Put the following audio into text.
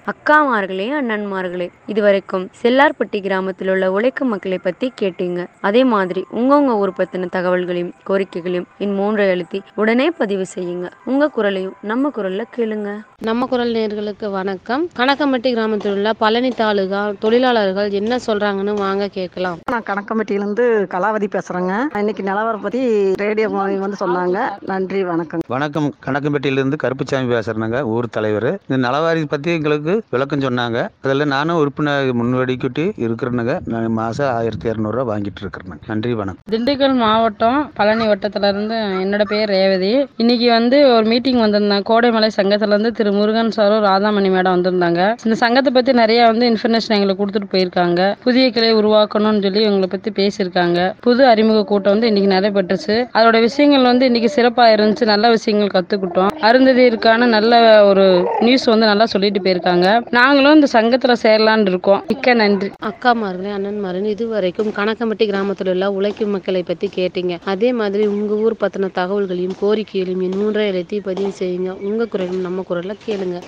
அக்காமார்களே அண்ணன்மார்களே இதுவரைக்கும் செல்லார்பட்டி கிராமத்தில் உள்ள உழைக்கும் மக்களை பத்தி கேட்டீங்க அதே மாதிரி உங்கவுங்க ஊர் பத்தின தகவல்களையும் கோரிக்கைகளையும் இன் மூன்றை அழுத்தி உடனே பதிவு செய்யுங்க உங்க குரலையும் நம்ம குரல்ல கேளுங்க நம்ம குரல் நேர்களுக்கு வணக்கம் கணக்கம்பட்டி கிராமத்தில் உள்ள பழனி தாலுகா தொழிலாளர்கள் என்ன சொல்றாங்கன்னு வாங்க கேட்கலாம் நான் கணக்கம்பட்டியிலேருந்து கலாவதி பேசுகிறேங்க இன்னைக்கு நிலவரம் பற்றி ரேடியோ மூலமா வந்து சொன்னாங்க நன்றி வணக்கம் வணக்கம் கணக்கம்பட்டியிலிருந்து கருப்புசாமி பேசுறேங்க ஊர் தலைவர் இந்த நலவாரி பற்றி எங்களுக்கு விளக்கம் சொன்னாங்க அதில் நானும் உறுப்பினர் முன்வடிக்கிட்டு இருக்கிறேனுங்க நான் மாதம் ஆயிரத்தி இரநூறுவா வாங்கிட்டு இருக்கிறேன் நன்றி வணக்கம் திண்டுக்கல் மாவட்டம் பழனி வட்டத்துல இருந்து என்னோட பேர் ரேவதி இன்னைக்கு வந்து ஒரு மீட்டிங் வந்திருந்தாங்க கோடைமலை சங்கத்துல இருந்து திரு முருகன் சாரும் ராதாமணி மேடம் வந்திருந்தாங்க இந்த சங்கத்தை பத்தி நிறைய வந்து இன்ஃபர்மேஷன் எங்களுக்கு கொடுத்துட்டு போயிருக்காங்க புதிய கிளை உருவாக்கணும்னு சொல்லி இவங்களை பத்தி பேசியிருக்காங்க புது அறிமுக கூட்டம் வந்து இன்னைக்கு நடைபெற்றுச்சு அதோட விஷயங்கள் வந்து இன்னைக்கு சிறப்பா இருந்துச்சு நல்ல விஷயங்கள் கத்துக்கிட்டோம் அருந்ததியருக்கான நல்ல ஒரு நியூஸ் வந்து நல்லா சொல்லிட்டு போயிருக்காங்க நாங்களும் இந்த சங்கத்துல சேரலான்னு இருக்கோம் மிக்க நன்றி அக்காமார்களே அண்ணன்மார்களே இதுவரைக்கும் கணக்கம்பட்டி கிராமத்தில் உள்ள உழைக்கும் மக்களை பத்தி கேட்டீங்க அதே மாதிரி உங்க ஊர் பத்தின தகவல்களையும் கோரிக்கைகளையும் என் மூன்றை எழுத்தி பதிவு செய்யுங்க உங்க குரலும் நம்ம குரல்ல கேளுங்க